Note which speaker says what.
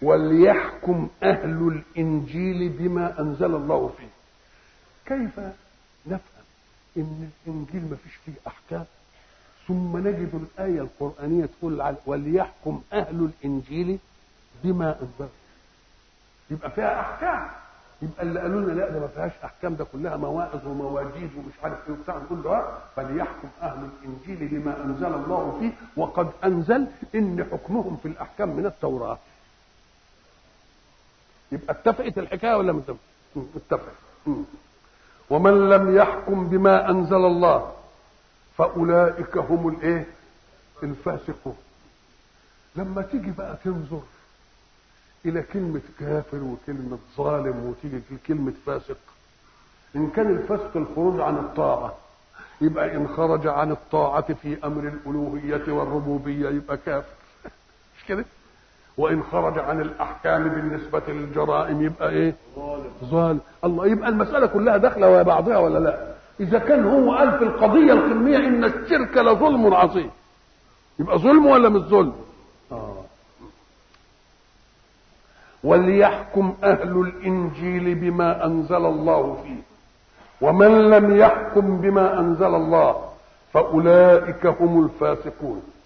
Speaker 1: وليحكم أهل الإنجيل بما أنزل الله فيه كيف نفهم إن الإنجيل ما فيش فيه أحكام ثم نجد الآية القرآنية تقول على- وليحكم أهل الإنجيل بما أنزل يبقى فيها أحكام يبقى اللي قالوا لنا لا ده ما فيهاش أحكام ده كلها مواعظ ومواجيز ومش عارف إيه وبتاع نقول له آه، فليحكم أهل الإنجيل بما أنزل الله فيه وقد أنزل إن حكمهم في الأحكام من التوراة يبقى اتفقت الحكايه ولا متفقت؟ اتفقت مم. ومن لم يحكم بما انزل الله فاولئك هم الايه؟ الفاسقون. لما تيجي بقى تنظر الى كلمه كافر وكلمه ظالم وتيجي في كلمه فاسق ان كان الفسق الخروج عن الطاعه يبقى ان خرج عن الطاعه في امر الالوهيه والربوبيه يبقى كافر مش كده؟ وان خرج عن الاحكام بالنسبه للجرائم يبقى ايه ظالم الله يبقى المساله كلها داخله ويا بعضها ولا لا اذا كان هو قال في القضيه القميه ان الشرك لظلم عظيم يبقى ظلم ولا مش ظلم آه. وليحكم اهل الانجيل بما انزل الله فيه ومن لم يحكم بما انزل الله فاولئك هم الفاسقون